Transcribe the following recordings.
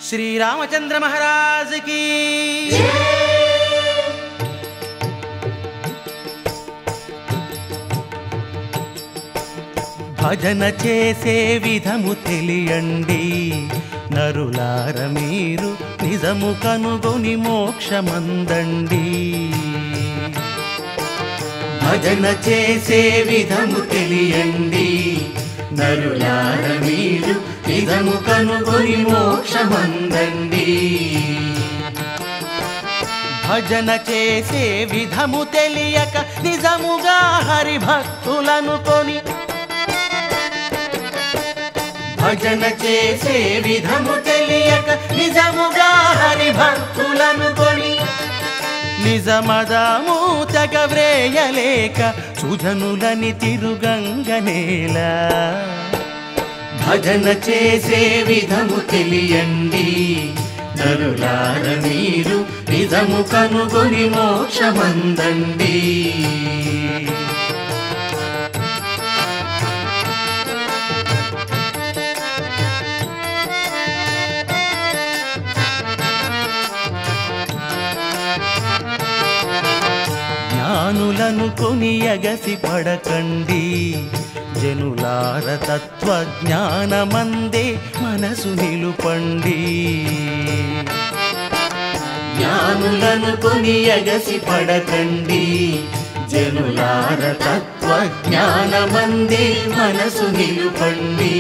శ్రీరామచంద్ర మహారాజుకి భజన చేసే విధము తెలియండి నరులార మీరు నిజము కనుగొని మోక్షమందండి భజన చేసే విధము తెలియండి నరులార మీరు నిజము కనుగొని మోక్షమందండి భజన చేసే విధము తెలియక నిజముగా హరిభక్తులను కొని భజన చేసే విధము తెలియక నిజముగా హరిభక్తులను కొని నిజమదము తెగ వ్రేయలేక సుజనులని తిరుగంగనేలా భజన చేసే విధము తెలియండి నరులార మీరు నిజము కనుగొని మోక్షమందండి జ్ఞానులను కొని ఎగసి పడకండి జనులార తత్వ జ్ఞానమందే మనసు నిలుపండి జ్ఞానులను కొని ఎగసి పడకండి జనులార తత్వ జ్ఞానమందే మనసు నిలుపండి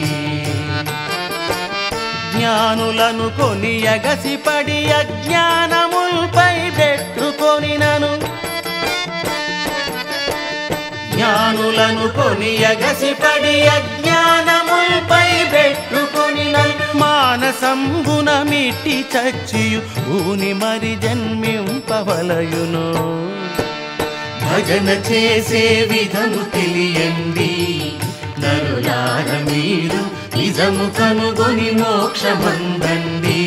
జ్ఞానులను కొని ఎగసి పడి అజ్ఞానముల్పై పెట్టుకొని నను జ్ఞానులను కొని ఎగసి పడి అజ్ఞానముల్పై పెట్టుకొని నను మానసంబున మిట్టి చచ్చియు ఊని మరి జన్మింపవలయును భజన చేసే విధము తెలియండి నరులార మీరు నిజము కనుగొని మోక్షమందండి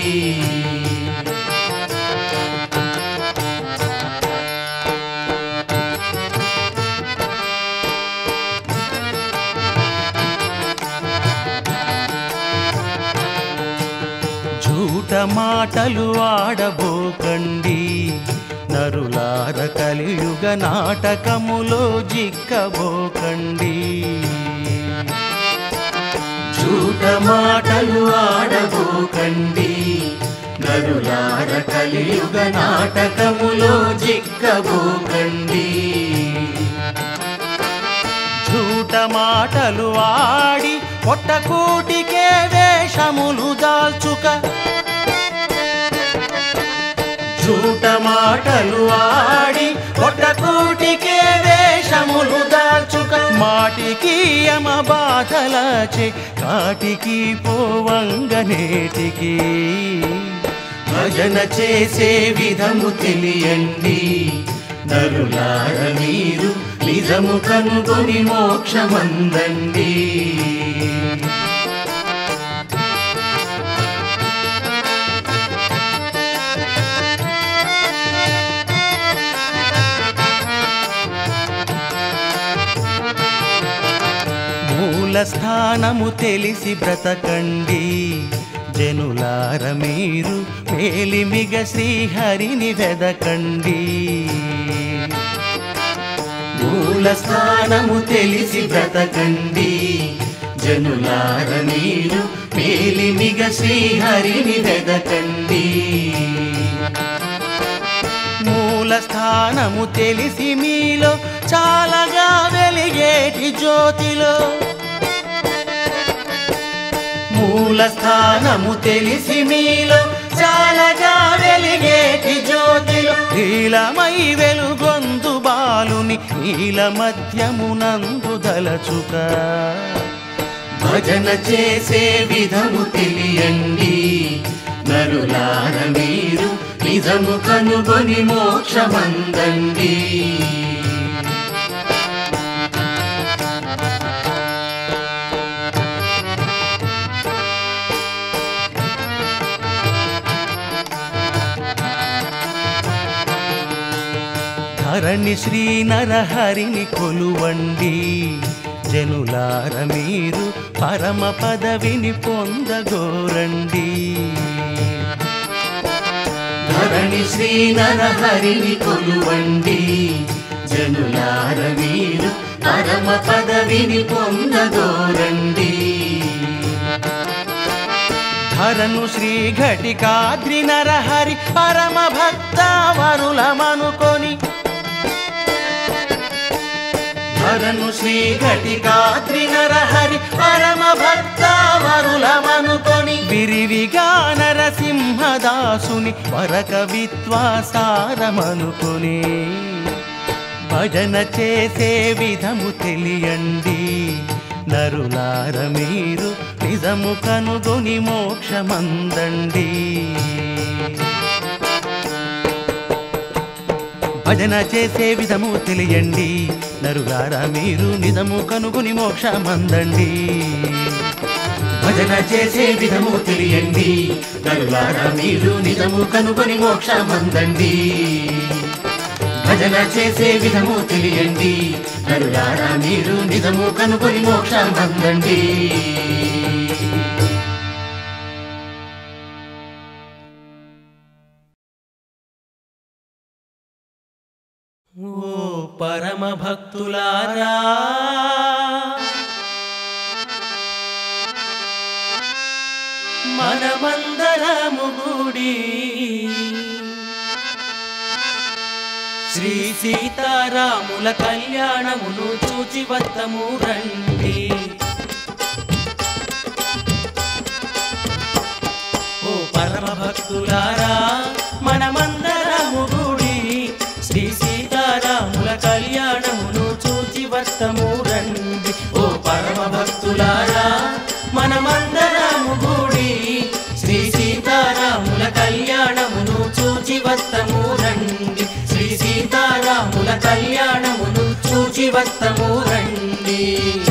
జూట మాటలు ఆడబోకండి నరులార కలియుగ నాటకములో జిక్కబోకండి జూట మాటలు ఆడబోకండి నరులార కలియుగ నాటకములో జిక్కబోకండి జూట మాటలు ఆడి పొట్టకూటికే వేషములు దాల్చుక జూట మాటలు ఆడి పొట్టకూటికే వేషములు దాల్చుక మాటికి యమ బాధలచే కాటికి పోవంగనేటికి భజన చేసే విధము తెలియండి నరులార మీరు నిజము కనుగొని మోక్షమందండి మూల స్థానము తెలిసి బ్రతకండి జనులార మీరు మేలిమిగ శ్రీహరిని వెదకండి మూల స్థానము తెలిసి బ్రతకండి జనులార మీరు మేలిమిగ శ్రీహరిని వెదకండి మూల స్థానము తెలిసి మీలో చాలగా వెలిగేటి జ్యోతిలో మూల స్థానము తెలిసి మీలో చాలగా వెలిగేటి జ్యోతిలో నీలమై వెలుగొందు బాలుని నీల మధ్యమునందు దలచుక భజన చేసే విధము తెలియండి నరులార మీరు నిజము కనుగొని మోక్షమందండి ధరణి శ్రీ నరహరిని కొలువండి జనులార మీరు పరమ పదవిని పొందగోరండి ధరణి శ్రీ నరహరిని కొలువండి జనులార మీరు పరమ పదవిని పొందదోరండి ధరను శ్రీ ఘటికాద్రి నరహరి పరమ భక్త వరులమనుకొని ధరను శ్రీ ఘటికాద్రి నరహరి పరమ భక్త వరులమనుకొని విరివిగా నరసింహదాసుని వరక విశ్వాసారమనుకొని భజన చేసే విధము తెలియండి నరులార మీరు నిజము కనుగొని మోక్షమందండి భజన చేసే విధము తెలియండి నరులారా మీరు నిజము కనుగొని మోక్షమందండి భజన చేసే విధము తెలియండి నరులారా మీరు నిజము కనుగొని మోక్షమందండి భజన చేసే విధము తెలియండి నరులారా మీరు నిజము కనుగొని మోక్షమందండి ఓ పరమ భక్తులారా మనమందరము గుడి శ్రీ సీతారాముల కళ్యాణమును చూచి వద్దము రండి ఓ పరమ భక్తులారా మనమందరము గుడి శ్రీ సీతారాముల కళ్యాణమును చూచి వస్తము రండి ఓ పరమ భక్తులారా మనమందరము గుడి శ్రీ సీతారాముల కళ్యాణమును చూచి వస్తము రండి శ్రీ సీతారాముల కళ్యాణమును చూచి వస్తము రండి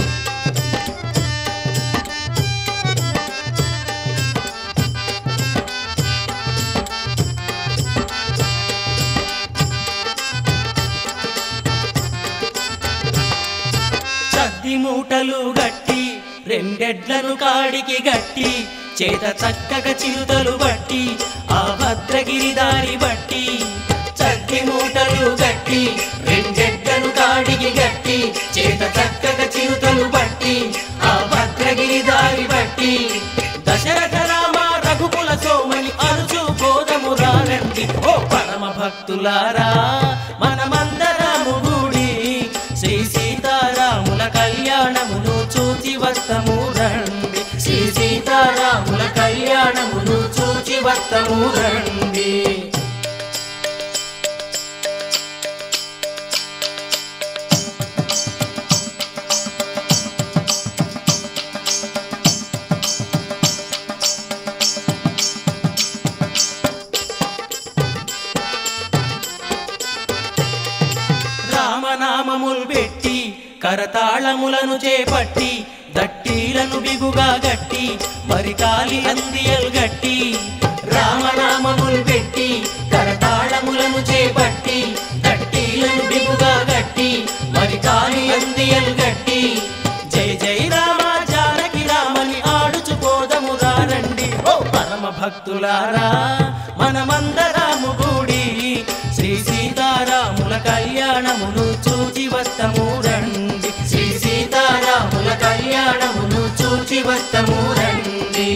చద్ది మూటలు గట్టి రెండెడ్లను కాడికి గట్టి చేత చక్కగా చిరుతలు బట్టి ఆ భద్రగిరి దారి బట్టి చద్ది మూటలు గట్టి రెండెడ్లను కాడికి గట్టి చేత చక్కగా చిరుతలు బట్టి ఆ భద్రగిరి దారి బట్టి దశరథ రామ రఘుకుల సోమని అరుచు కోదము రారండి ఓ పరమ భక్తులారా మనమందరము గుడి శ్రీ సీతారాముల కళ్యాణమును చూచి వస్తము రండి శ్రీ సీతారాముల కళ్యాణమును చూచి వస్తము రండి రామనామములు పెట్టి కరతాళములను చేపట్టి దట్టీలను బిగుగా గట్టి మరి కాలి అందియలు గట్టి రామనామములు పెట్టి కరతాళములను చేపట్టి దట్టీలను బిగుగా గట్టి మరి కాలి అందియలు గట్టి జై జై రామ జానకి రామని ఆడుచుకోదము రండి ఓ పరమ భక్తులారా మనమందరము కూడి శ్రీ సీతారాముల కళ్యాణమును చూచి వస్తము రండి శ్రీ సీతారాముల కళ్యాణమును చూచి వస్తము రండి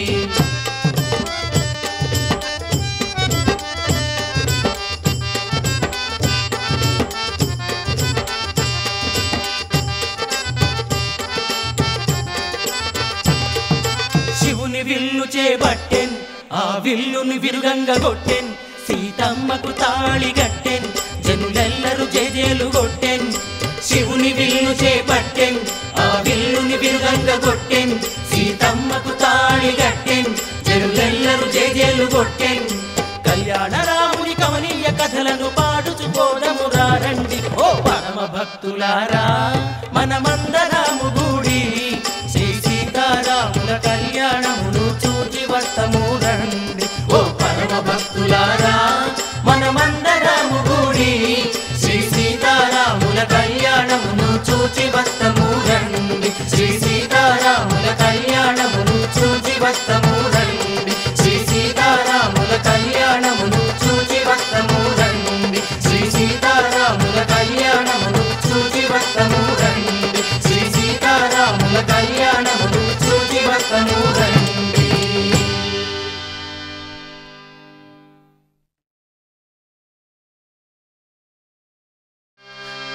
శివుని విల్లు చేపట్టెన్ ఆ విల్లుని విరుగంగా కొట్టెన్ సీతమ్మకు తాళి గట్టెన్ జనులెల్లరూ జేజేలు కొట్టెన్ శివుని విల్లు చేపట్టెన్ ఆ విల్లుని విరుగంగా కొట్టెన్ సీతమ్మకు తాళి గట్టెన్ జనులెల్లరూ జేజేలు కొట్టెన్ కళ్యాణ రాముని కమనీయ కథలను పాడుచుకోదము రండి ఓ పరమ భక్తులారా మనమందరము గూడి శ్రీ సీతారాముల కళ్యాణమును చూచి వస్తము రండి ఓ పరమ భక్తులారా మనమందరము గూడి శ్రీ సీతారాముల కళ్యాణమును చూచి వస్తము రండి శ్రీ సీతారాముల కళ్యాణమును చూచి వస్తము రండి శ్రీ సీతారాముల కళ్యాణమును చూచి వస్తము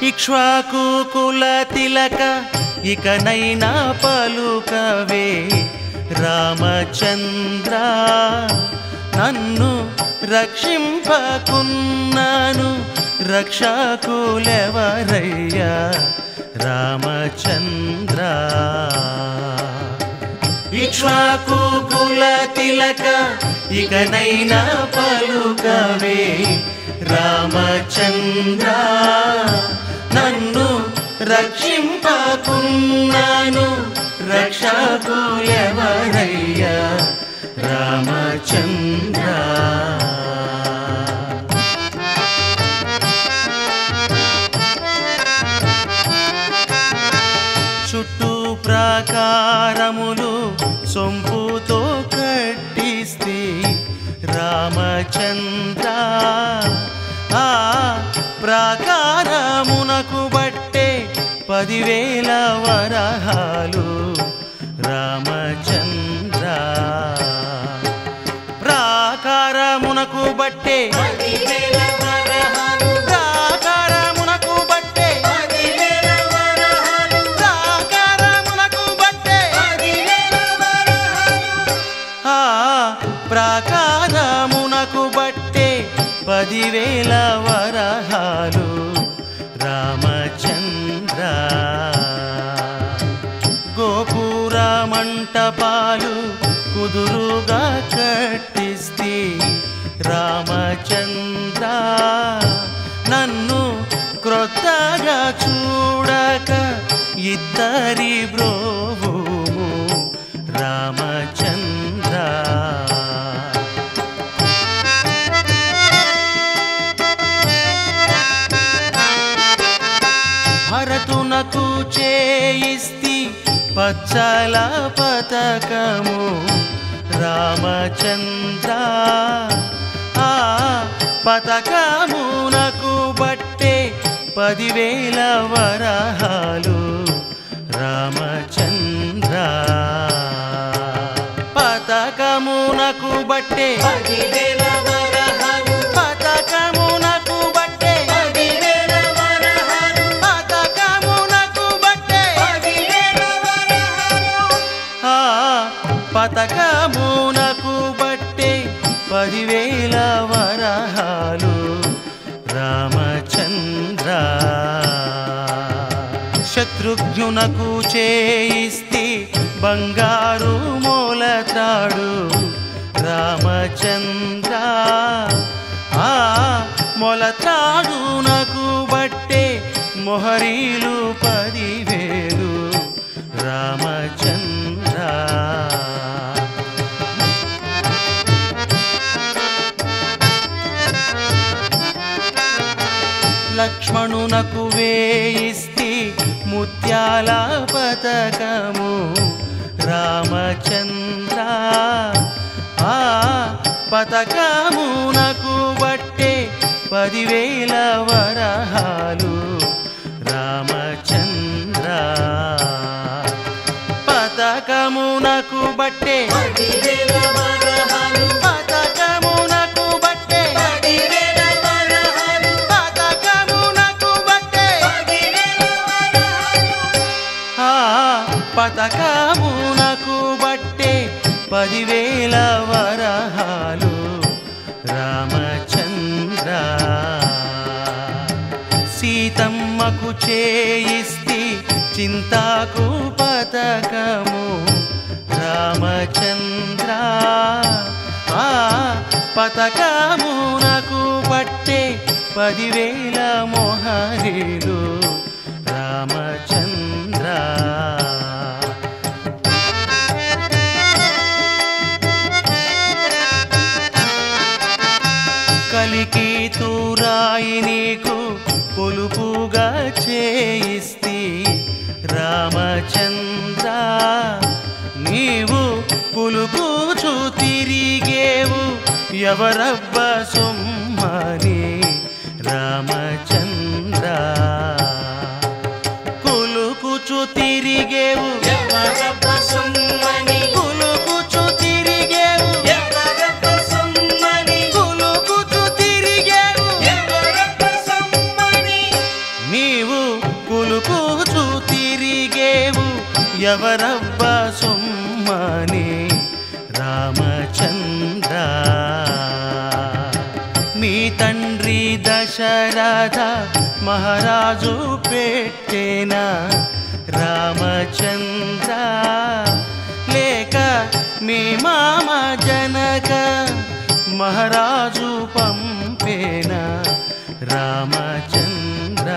ఇక్ష్వాకు కుల తిలక ఇకనైనా పలుకవే రామచంద్ర నన్ను రక్షింపకున్నాను రక్షకులెవరయ్యా రామచంద్ర ఇక్ష్వాకు కుల తిలక ఇకనైనా పలుకవే రామచంద్ర నన్ను రక్షింపకున్నాను రక్షకులెవరయ్యా రామచంద్ర చుట్టూ ప్రాకారములు సొంపుతో కట్టిస్తే రామచంద్ర ఆ ప్రాకారమునకు బట్టే పదివేల వరహాలు రామచంద్ర ప్రాకారమునకు బట్టే ప్రాకారమునకు బట్టే ప్రాకారమునకు బట్టే ఆ ప్రాకారమునకు బట్టే పదివేల వరహాలు రామచంద్ర గోపుర మంటపాలు కుదురుగా కట్టిస్తే రామచంద్ర నన్ను క్రొత్తగా చూడక ఇద్దరి బ్రోవుము రామచంద్ర భరతునకు చేయిస్తి పచ్చల పతకము రామచంద్ర ఆ పతకమునకు బట్టే పదివేల వరహాలు రామచంద్ర పతకమునకు బట్టే పతకమునకు బట్టే పతకమునకు బట్టే ఆ పతకమునకు బట్టే పదివేల వరహాలు రామచంద్ర శత్రుఘ్నునకు చేయిస్తే బంగారు మూలతాడు రామచంద్ర ఆ మొలతాడునకు బట్టే మొహరీలు పదివేలు రామచంద్ర లక్ష్మణునకు వేయిస్తి ముత్యాల పతకము రామచంద్ర ఆ పతకమునకు బట్టే పదివేల వరహాలు రామచంద్ర పతకమునకు బట్టే పతకమునకు బట్టే పతకమునకు బట్టే ఆ పతకమునకు బట్టే పదివేల వరహాలు రామచంద్ర సీతమ్మకు చేయిస్తి చింతాకు పతకము రామచంద్ర ఆ పతకమునకు బట్టే పదివేల మొహరీలు రామచంద్ర కలికి తూరాయి నీకు పొలుపుగా చేయిస్తి రామచంద్ర నీవు పులుకుచు తిరిగేవు ఎవరబ్బ సొమ్మని రామచంద్ర కులుకుచు తిరిగేవు కులుకుచు తిరిగేవు కులుకుచు తిరిగేవు నీవు ఎవరబ్బ సొమ్మని రామచంద్ర మీ తండ్రి దశరథ మహారాజు పెట్టేన రామచంద్ర లేక మీ మామ జనక మహారాజు పంపేన రామచంద్ర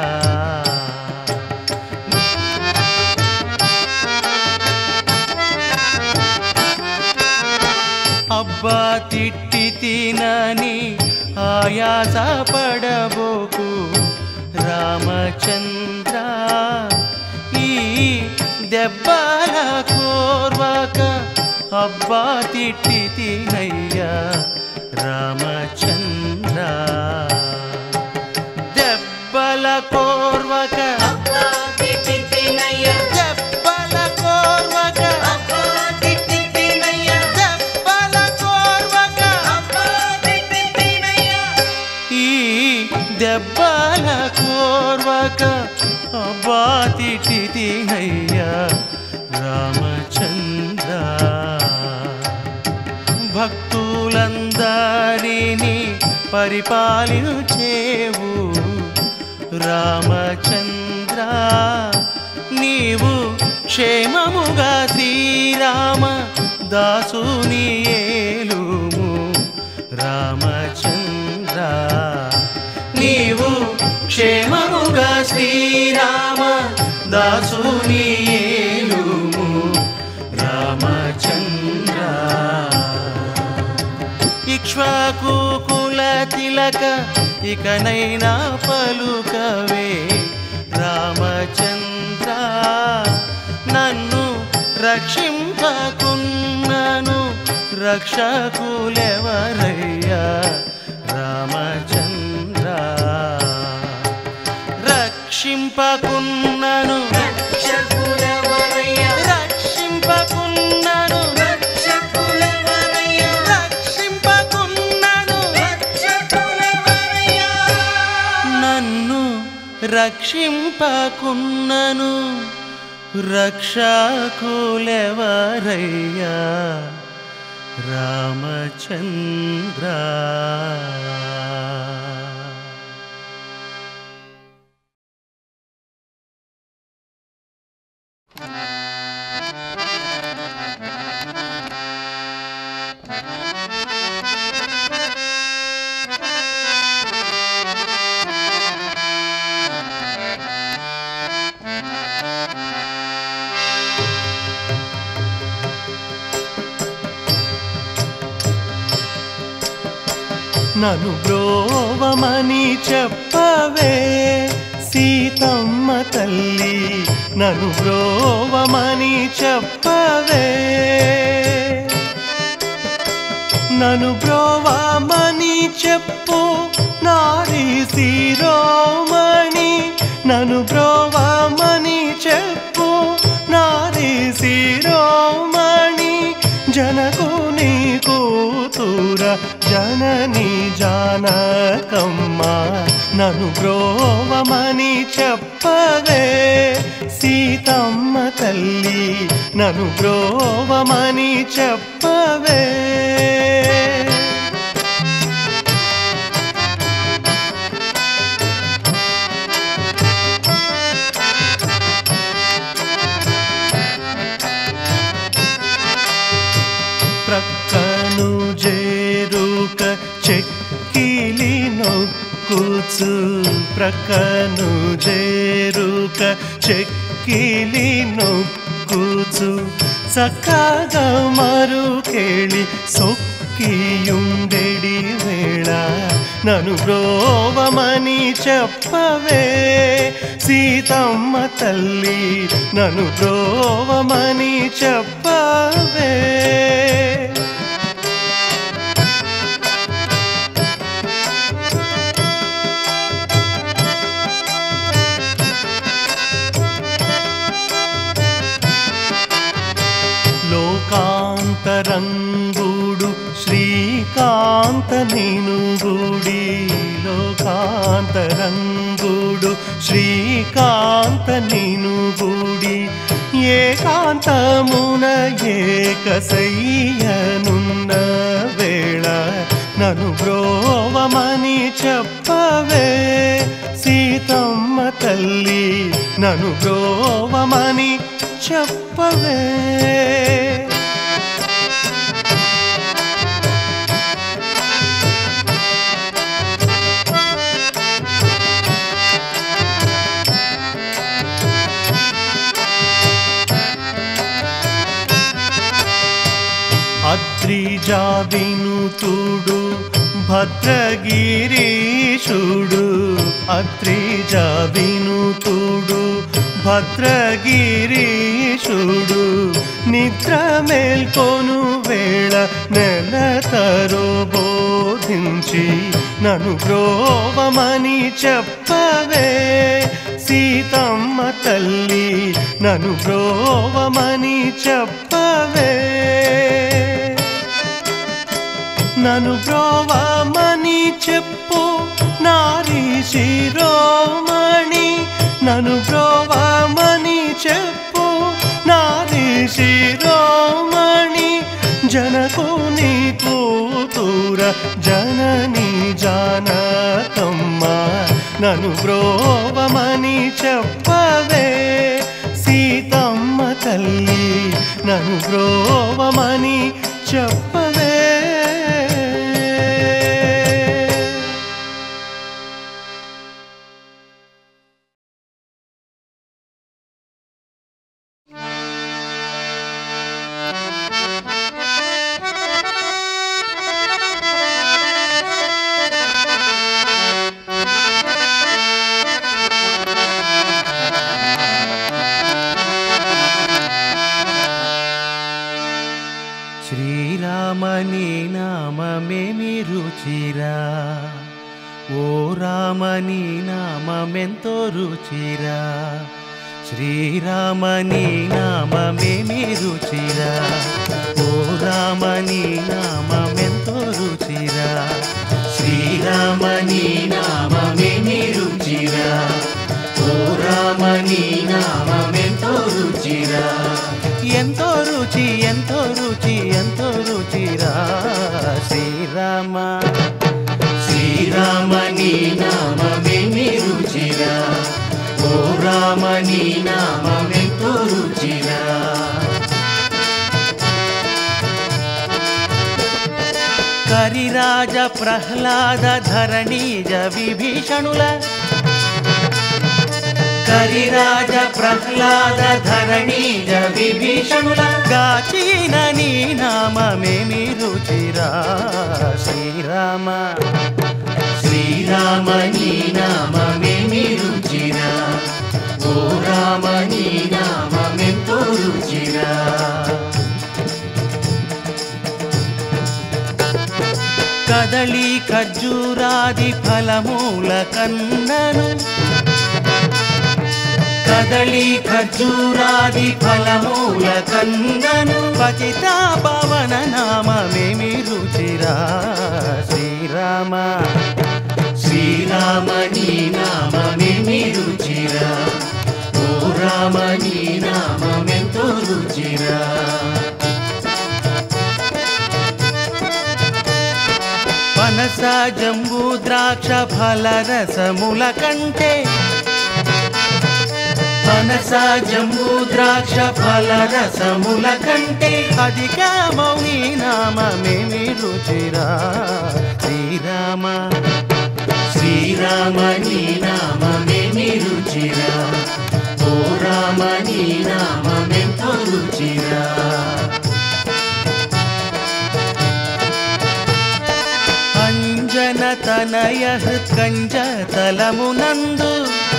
అబ్బా తిట్టి తినని ఆయాస పడబోకు రామచంద్ర ఈ దెబ్బల కోర్వక అబ్బా తిట్టి తినయ్యా రామచంద్ర దెబ్బల కోర్వక దెబ్బల కోర్వక దెబ్బల కోర్వక ఈ దెబ్బల కోర్వక అబ్బా తిట్టి తినయ్యా రామచంద్ర భక్తులందరినీ పరిపాలించేవు రామచంద్ర నీవు క్షేమముగా శ్రీరామ దాసుని ఏలుము రామచంద్ర నీవు క్షేమముగా శ్రీరామ దాసుని ఏలుము రామచంద్ర ఇక్ష్వాకు కుల తిలక ఇకనైనా పలుకవే రామచంద్ర నన్ను రక్షింపకున్నను రక్షకులెవరయ్యా రామచంద్ర రక్షింపకున్నను రక్షింపకున్నను రక్షింపకున్నను నన్ను రక్షింపకున్నను రక్షకులెవరయ్యా రామచంద్ర నను బ్రోవమని చెప్పవే సీతమ్మ తల్లి నను బ్రోవమని చెప్పవే నను బ్రోవమని చెప్పు నారీ శిరోమణి నను బ్రోవమని చెప్పు నారీ శిరోమణి జనకుని కూతుర జనని జానకమ్మ నను బ్రోవమని చెప్పవే సీతమ్మ తల్లి నను బ్రోవమని చెప్పవే ప్రక్కను జేరుక చెక్కిలి నొక్కుచు ప్రక్కను జేరుక చెక్కిలి నొక్కుచు చక్కగా మరుకేళి సొక్కియుండెడి వేళ నను బ్రోవమని చెప్పవే సీతమ్మ తల్లి నను బ్రోవమని చెప్పవే లోకాంతరంగుడు శ్రీకాంత నేను గుడి లోకాంతరంగుడు శ్రీకాంత నేను గుడి ఏకాంతమున ఏకసయ్యనున్న వేళ నను బ్రోవమని చెప్పవే సీతమ్మ తల్లి నను బ్రోవమని చెప్పవే అద్రిజావినుతుడు భద్రగిరీశుడు అద్రిజావినుతుడు భద్రగిరీశుడు నిద్ర మేల్కొను వేళ నెలతరో బోధించి నన్ను బ్రోవమని చెప్పవే సీతమ్మ తల్లి నన్ను బ్రోవమని చెప్పవే నను బ్రోవమని చెప్పు నారీ శిరోమణి నను బ్రోవమని చెప్పు నారీ శిరోమణి జనకుని కూతుర జనని జానకమ్మ నను బ్రోవమని చెప్పవే సీతమ్మ తల్లి నను బ్రోవమని చెప్పవే శ్రీరామని నామమేమి రుచిరా ఓ రామని నామమెంతో రుచిరా శ్రీరామని నామమేమి రుచిరా ఓ రామని నామమెంతో రుచిరా శ్రీరామని నామమేమి రుచిరా ఓ రామని నామమెంతో రుచిరా ఎంతో రుచి ఎంతో రుచి ఎంతో రుచిరా శ్రీరామ శ్రీరామని నామమేమి రుచిరా ఓ రామని నామమెంతో రుచిరా కరిరాజ ప్రహ్లాద ధరణీజ విభీషణుల కరిరాజ ప్రహ్లాద ధరణీజ విభీషణుల గాచిన నీ నామమేమి రుచిరా శ్రీరామ శ్రీరామ నీ నామమేమి రుచిరా ఓ రామ నీ నామమెంతో రుచిరా కదళి ఖర్జూరాది ఫలమూల కన్నను కదళి ఖర్జూరాది ఫలమూల కన్నను పతిత పవన నామమేమి రుచిరా శ్రీరామ శ్రీరామ నీ నామమేమి రుచిరా ఓ రామ నీ నామమెంతో రుచిరా పనస జంబూ ద్రాక్ష ఫల రసముల కంటే పనస జంబూ ద్రాక్ష ఫల రసముల కంటే అధిక మౌని నామమేమి రుచిరా శ్రీరామ శ్రీరామ నీ నామమేమి రుచిరా ఓ రామ నీ నామమెంతో రుచిరా అంజన తనయ హృత్కంజ తలమునందు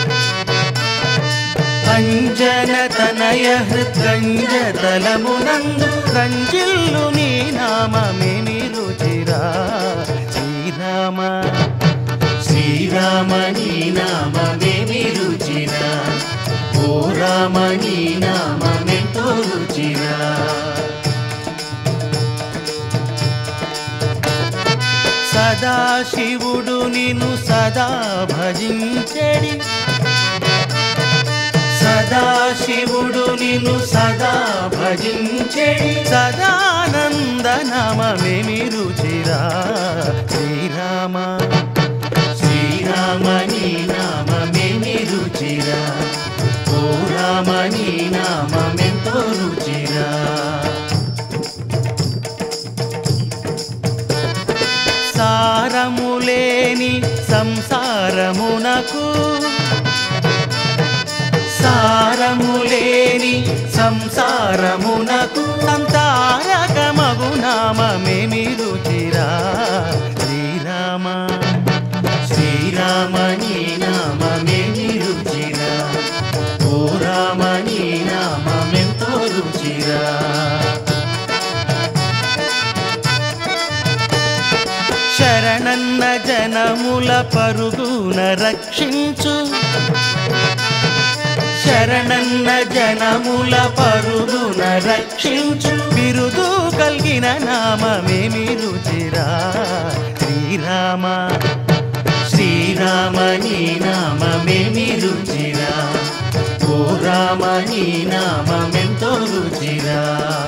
అంజన తనయ హృత్కంజ తలమునందు రంజిల్లు నీ నామమేమి రుచిరా శ్రీరామ శ్రీరామ నీ నామమేమి రుచిరా ఓ రామ నీ నామమెంతో రుచిరా సదా శివుడు నిన్ను సదా భజించడి సదా సదాశివుడు నిన్ను సదా భజించెడి సదానందనామేమి రుచిరా శ్రీరామ శ్రీరామ నీ నామమేమి రుచిరా ఓ రామ నీ నామమెంతో రుచిరా సారములేని సంసారమునకు సారములేని సంసారమునకు సంతారకమగు నామమేమి రుచిరా శ్రీరామ శ్రీరామ నీ నామమేమి రుచిరా ఓ రామ నీ నామమెంతో రుచిరా శరణన్న జనముల పరుగున రక్షించు శరణన్న జనముల పరుగున రక్షించు బిరుదు కలిగిన నామమేమి రుచిరా శ్రీరామ శ్రీరామ నీ నామమేమి రుచిరా ఓ రామ నీ నామమెంతో రుచిరా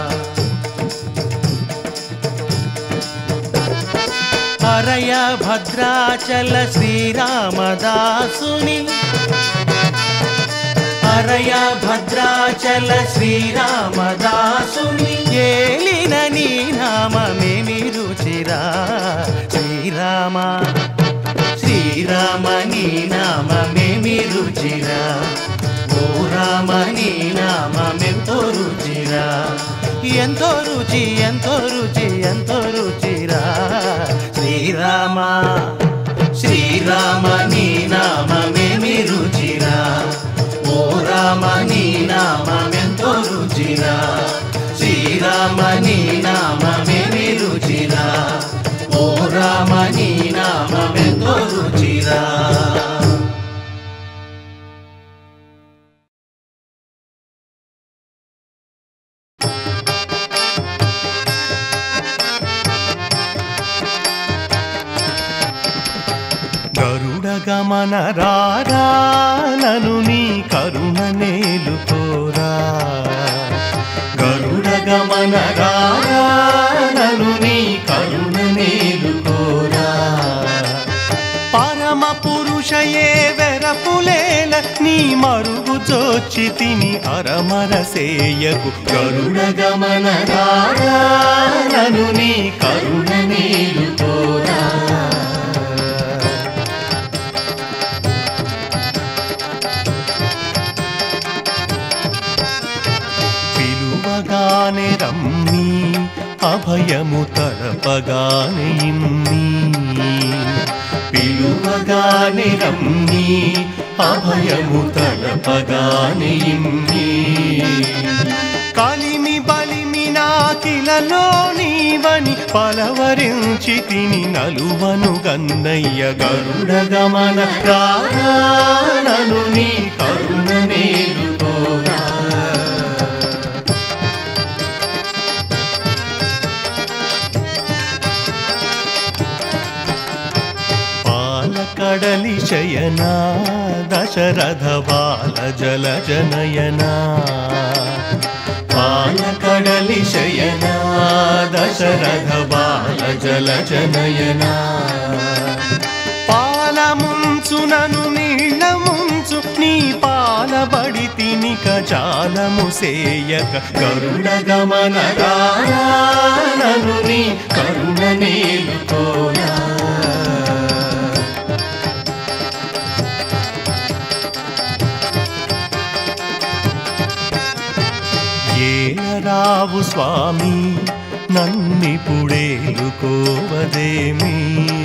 హరయ భద్రాచల శ్రీరామదాసుని హరయ భద్రాచల శ్రీరామదాసుని ఏలిన నీ నామమేమి రుచిరా శ్రీరామ శ్రీరామ నీ నామమేమి రుచిరా ఓ రామ నీ నామమెంతో రుచిరా ఎంతో రుచి ఎంతో రుచి ఎంతో రుచిరా శ్రీరామ శ్రీరామ నీ నామమేమి రుచిరా ఓ రామ నీ నామమెంతో రుచిరా శ్రీరామ నీ నామమేమి రుచిరా ఓ రామ నీ నామమెంతో రుచిరా గరుడ గమన రారా నను నీ కరుణ నేలుకోరా గరుడ గమన రారా నను నీ కరుణ నేలుకోరా పరమ పురుషయే వెరపులేల నీ మరుగు జోచి తిని అరమర సేయకు గరుడ గమన రారా నను నీ కరుణ నేలుకోరా పిలువగానే రమ్మి అభయము తలపగానే ఇమ్మి పిలువగానే రమ్మి అభయము తలపగానే ఇమ్మి కలిమి బలిమి నాకిలలో నీవని పలవరించి తిని నలువను గన్నయ్య గరుడ గమన రానను నీ కరుణ నేలుకోరా పాలకడలి శయనా దశరథ బాల జల జనయనా పాలకడలి శయనా దశరథ బాల జల జనయనా పాల ముంచు నను నీళ్ళ ముంచు నీ పాలబడి తినిక జాలము సేయక గరుడ గమన నను నీ కరుణ నేలుకోరా ఏలరావు స్వామి నన్నిపుడేలుకోవదేమి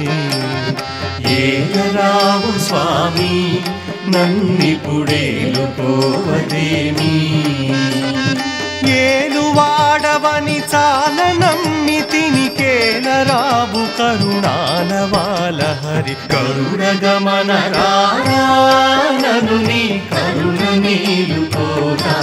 ఏలరావు స్వామి నన్నిపుడేలుకోవదేమి ఏలువాడవని చాల నమ్మి తినికేలరావు కరుణాలవాల హరి కరుణ గమన రానను నీ కరుణ నీలుకోరా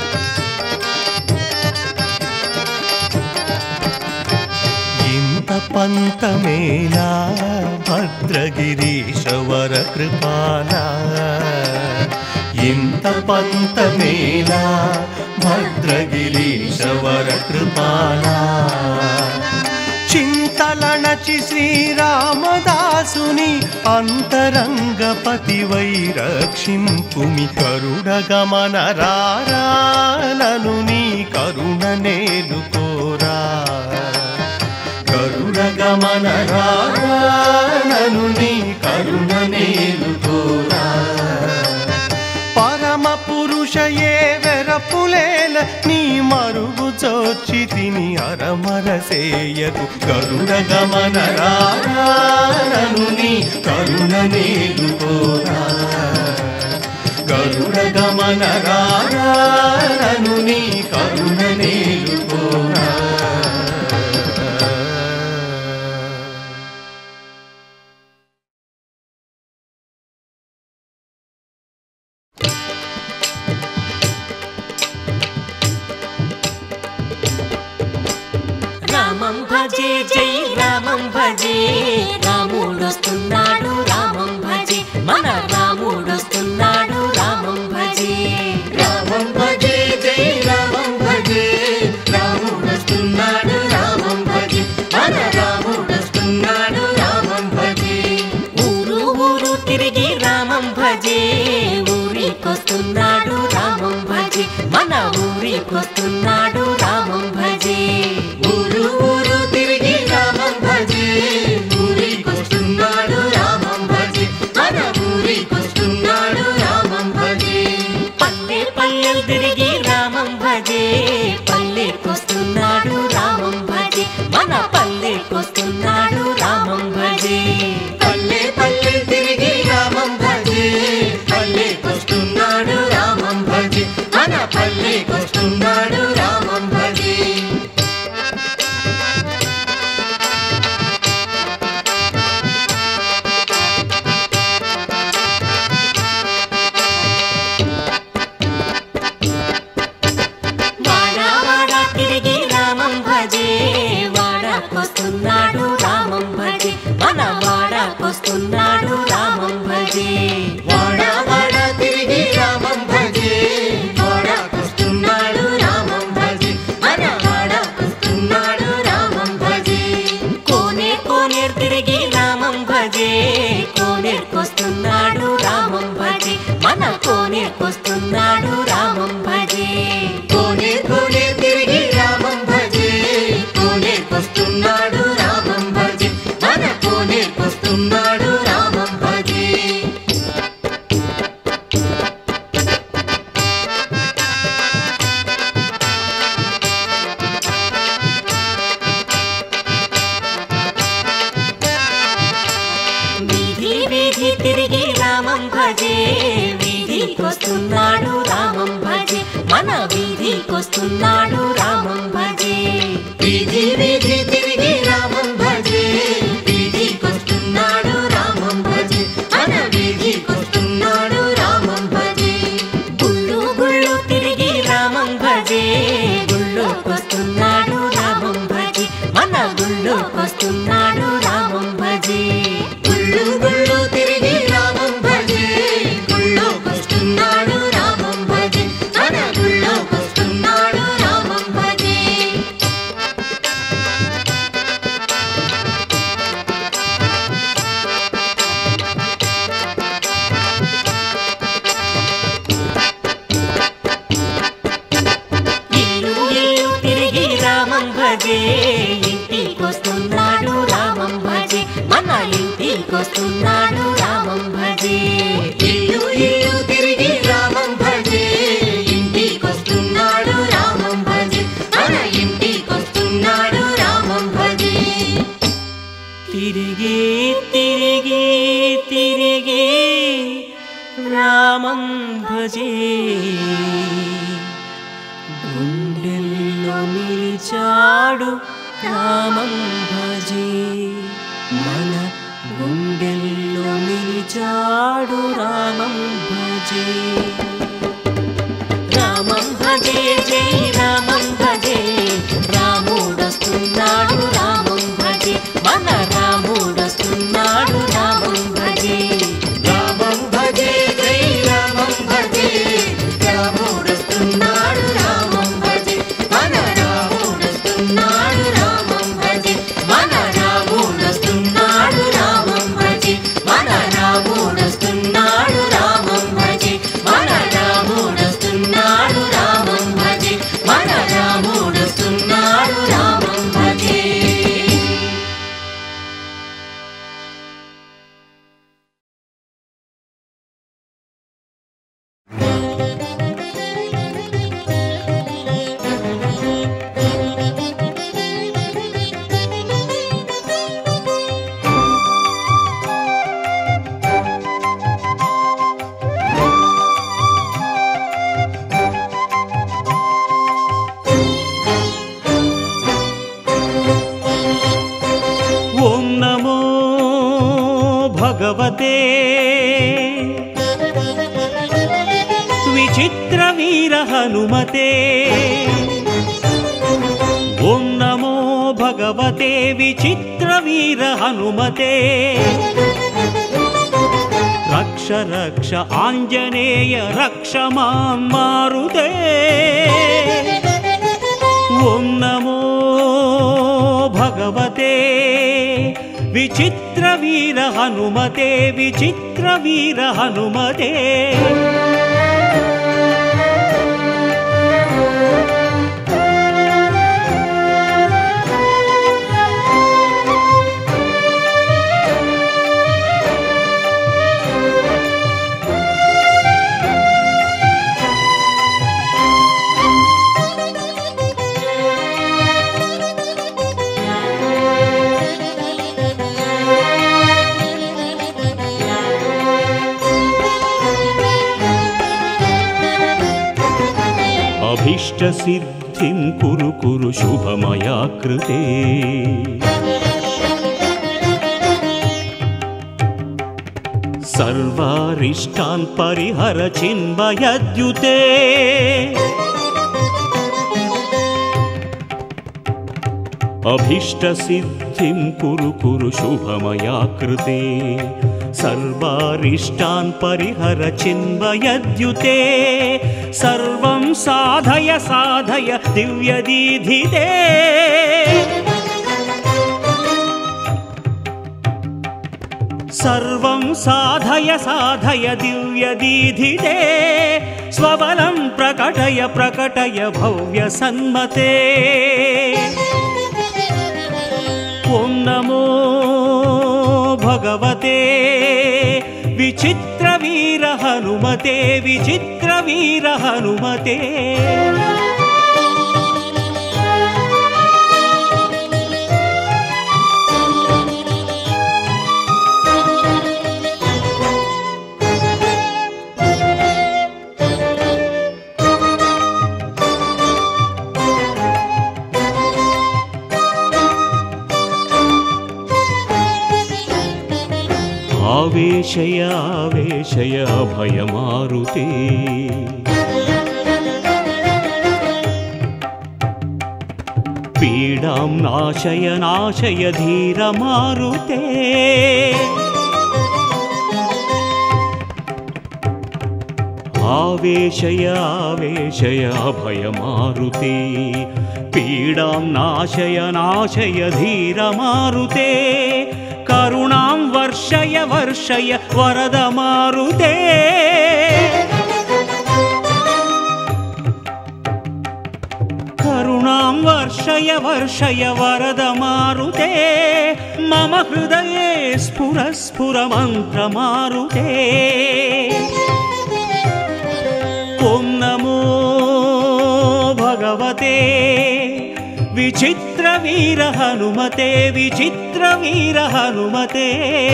ఇంత పంతమేలా భద్రగిరీశవర కృపాలా ఇంత పంతమేలా భద్రగిరీశవర కృపాలా చింతలణచి శ్రీరామదాసుని అంతరంగపతి వై రక్షింపుమి కరుడగమన రారానను నీ కరుణ నేలుకోరా కరుణగమన రారానను నీ కరుణ నేలుకోరా పరమ పురుష ఏ వెరపులేల నీ మరుగు చోచి తిని అరమరసేయకు కరుణ గమన రాను నీ కరుణ నేలుకోరా గరుడ గమన రాను నీ కరుణ నేలుకోరా రామం భజే జై రామం భజే రాముడొస్తున్నాడు రామం భజే మన రాముడొస్తున్నాడు రామం భజే రామం భజే జై రామం భజే రాముడొస్తున్నాడు రామం భజే మన రాముడొస్తున్నాడు రామం భజే ఊరు ఊరు తిరిగి రామం భజే ఊరికొస్తున్నాడు రామం భజే మన ఊరికొస్తున్నాడు రామం భజే ఊరు ఊరు తిరిగి రామం భజే ఊరికొస్తున్నాడు రామం భజే మన ఊరికొస్తున్నాడు రామం భజే పల్లె పల్లెలు తిరిగి రామం భజే పల్లెకొస్తున్నాడు రామం భజే మన పల్లెకొస్తున్నాడు రామం భజే పల్లె పల్లె తిరిగి రామం భజే పల్లెకొస్తున్నాడు రామం భజే మన పల్లెకొస్తున్నాడు రామం భజే వాడా వాడా తిరిగి రామం భజే వాడాకొస్తున్నాడు రామం భజే మన వాడాకొస్తున్నాడు రామం భజే వాడ వాడ తిరిగి రామం భజే వాడకొస్తున్నాడు రామం భజే మన వాడకొస్తున్నాడు రామం భజే కోనే కోనేరు తిరిగి రామం భజే కోనేరుకొస్తున్నాడు రామం భజే మన కోనేరుకొస్తున్నాడు రామం భజే కోనే కోనే తిరిగి రామం భజే కోనేకొస్తున్నాడు రామం భజే మన కోనేకొస్తున్నాడు రామం భజే వీధి వీధి తిరిగి రామం భజే వీధికొస్తున్నాడు రామం భజే మన వీధికొస్తున్నాడు రామం భజే వీధి వీధి తిరిగి రామం భజే వీధికొస్తున్నాడు రామం భజే మన వీధికొస్తున్నాడు రామం భజే గుళ్ళు గుళ్ళు తిరిగి రామం భజే గుళ్ళోకొస్తున్నాడు రామం భజే మన గుళ్ళోకొస్తున్నాడు రామం భజే గుళ్ళు గుళ్ళు తిరిగి రామం భజే గుళ్ళోకొస్తున్నాడు రామం భజే మన గుళ్ళోకొస్తున్నాడు రామం భజే ఇల్లు ఇల్లు తిరిగి రామం భజే ఇంటికొస్తున్నాడు రామం భజే మన ఇంటికొస్తున్నాడు రామం భజే ఇల్లు ఇల్లు తిరిగి రామం భజే ఇంటికొస్తున్నాడు రామం భజే మన ఇంటికొస్తున్నాడు రామం భజే తిరిగి తిరిగి తిరిగి రామం భజే గుండెల్లో నిలిచాడు రామం భజే మన గుండెల్లో నిలిచాడు రామం భజే రామం భజే జై రామం భజే రాముడొస్తున్నాడు రామం భజే మన భగవతే విచిత్ర వీర హనుమతే రక్ష రక్ష ఆంజనేయ రక్ష మాం మారుతే ఓం నమో భగవతే విచిత్ర వీర హనుమతే విచిత్ర వీర హనుమతే అభీష్ట సిద్ధిం కురు కురు శుభమయా కృతే సర్వారిష్టాన్ పరిహర చిన్మయద్యుతే అభీష్ట సిద్ధిం కురు కురు శుభమయా కృతే సర్వారిష్టాన్ పరిహర చిన్మయద్యుతే సర్వం సాధయ సాధయ దివ్యదీధితే సర్వం సాధయ సాధయ దివ్యదీధితే స్వబలం ప్రకటయ ప్రకటయ భవ్య సన్మతే ఓం నమో భగవతే విచిత్ర వీర హనుమతే విచిత్ర వీర హనుమతే ఆవేశయ ఆవేశయ అభయమారుతే పీడాం నాశయ నాశయ ధీరమారుతే ఆవేశయ ఆవేశయ అభయమారుతే పీడాం నాశయ నాశయ ధీరమారుతే కరుణాం వర్షయ వర్షయ వరద మారుతే కరుణాం వర్షయ వర్షయ వరద మారుతే మమ హృదయే స్ఫుర స్ఫుర మంత్ర మారుతే ఓం నమో భగవతే విచిత్ర వీర హనుమతే విచిత్ర వీర హనుమతే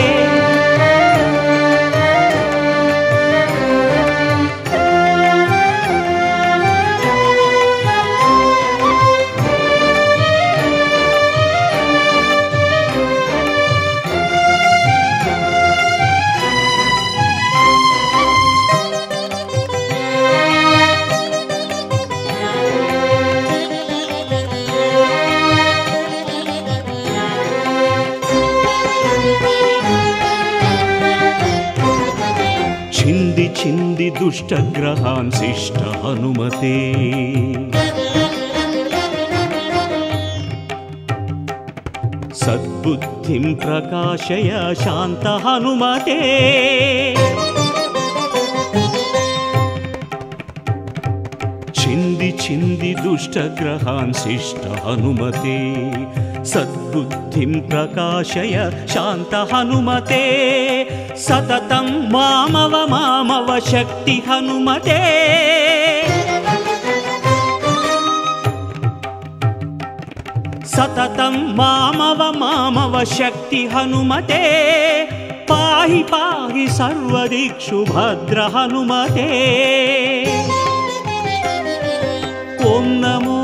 చింది చింది దుష్టగ్రహాన్ శిష్ట హనుమతే సద్బుద్ధిం ప్రకాశయ శాంత హనుమతే చింది చింది దుష్టగ్రహాన్ శిష్ట హనుమతే సద్బుద్ధిం ప్రకాశయ శాంత హనుమతే సతతం మామవ మామవ శక్తి హనుమతే సతతం మామవ మామవ శక్తి హనుమతే పాహి పాహి సర్వదిక్షు భద్ర హనుమతే ఓం నమో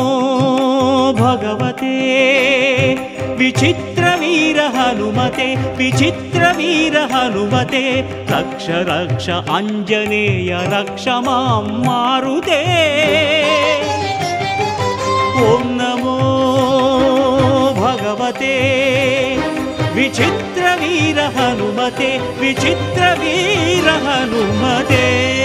భగవతే విచిత్ర వీర హనుమతే విచిత్ర వీర హనుమతే రక్ష రక్ష అంజనేయ రక్ష మాం మారుతే ఓం నమో విచిత్ర వీర హనుమతే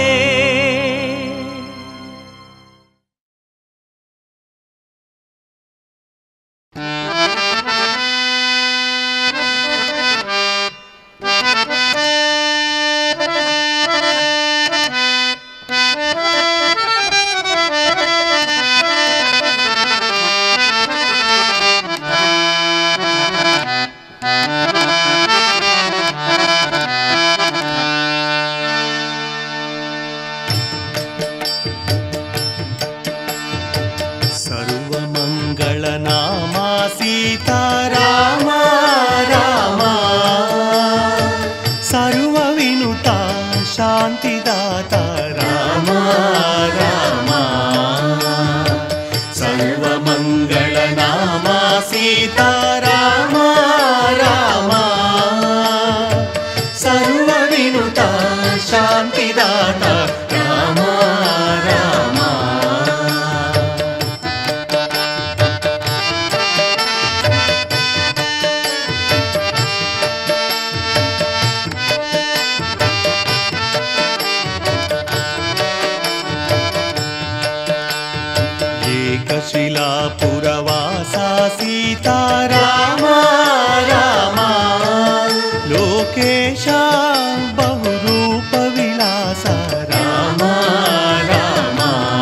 సర్వమంగళనామా సీతారామ రామ సర్వ వినుత శాంతిదాత రామ రామ సర్వమంగళనామా సీతారామ రామ సర్వ వినుత శాంతిదాత రామ రామ ఏకశిలాపురవాసా సీతారామ రామ లోకేశ బహురూప విలాస రామ రామ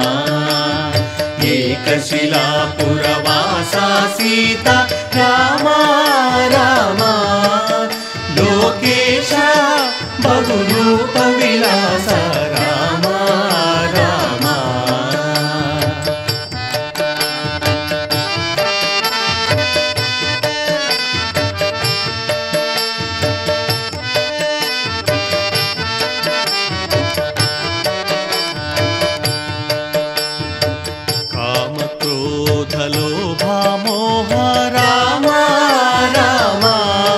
ఏకశిలాపురవాసా సీత రామ రామ లోకేశ బహురూప విలాస రామ రామ కామక్రోధలోభామోహ రామ రామ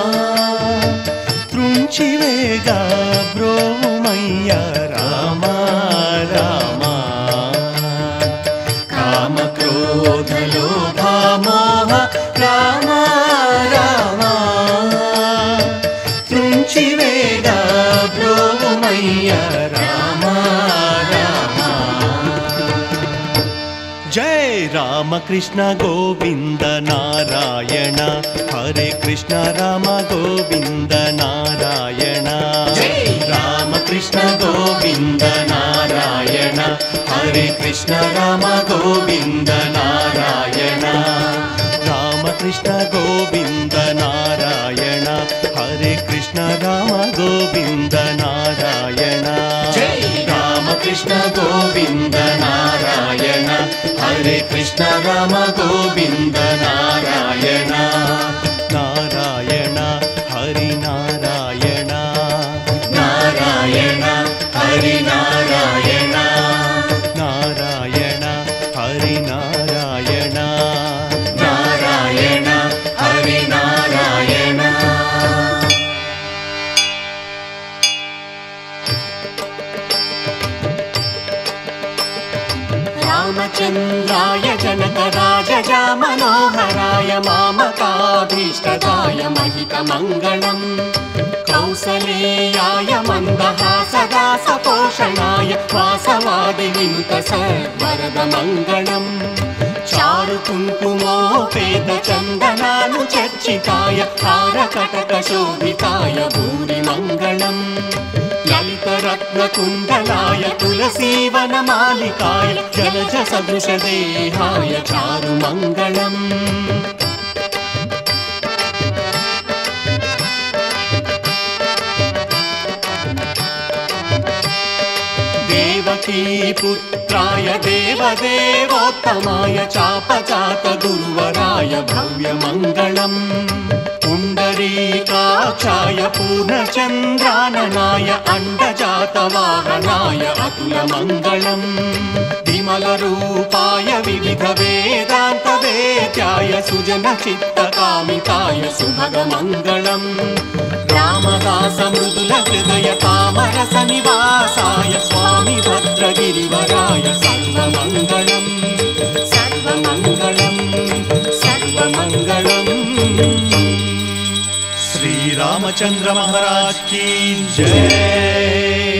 తృంచివేగ బ్రోమయ్య రామ రామ కామక్రోధలోభామోహ రామ రామ తృంచివేగ బ్రోమయ్య రామ రామ జై రామకృష్ణ గోవింద నారాయణ హరే కృష్ణ రామ గోవింద నారాయణ జై రామకృష్ణ గోవింద నారాయణ హరే కృష్ణ రామ గోవింద నారాయణ రామకృష్ణ గోవింద నారాయణ హరే కృష్ణ రామ గోవింద నారాయణ జై రామకృష్ణ గోవింద నారాయణ హరే కృష్ణ రామ గోవింద నారాయణ నారాయణ హరి నారాయణ నారాయణ హరి నారాయణ నారాయణ హరి నారాయణ నారాయణ హరి నారాయణ రామచంద్రాయ జనకరాజజా మనోహరాయ మామకాభీష్టదాయ महितमङ्गलम् कौसलेयाय मन्दहासदासपोषणाय वासवादिविनुत सर्वरदमङ्गलम् చారు కుంకుమోపేత చందనాను చర్చితాయ హారకటక శోభితాయ భూరి మంగళం లలిత రత్న కుండలాయ తులసీవన మాలికాయ జలజ సదృశ దేహాయ చారు మంగళం దేవకీ పుత్రాయ దేవదేవోత్తమాయ చాపచాత గురువరాయ భవ్యమంగళం పుండరీకాక్షాయ పూర్ణచంద్రాననాయ అండజాతవాహనాయ అతులమంగళం విమలరూపాయ వివిధ వేదాంత వేద్యాయ సుజన చిత్తకామితాయ సుభగమంగళం రామదాస మృదుల హృదయ తామరస నివాసాయ స్వామి భద్రగిరివరాయ సర్వమంగళం సర్వమంగళం సర్వమంగళం రామచంద్ర మహారాజ్ కీ జై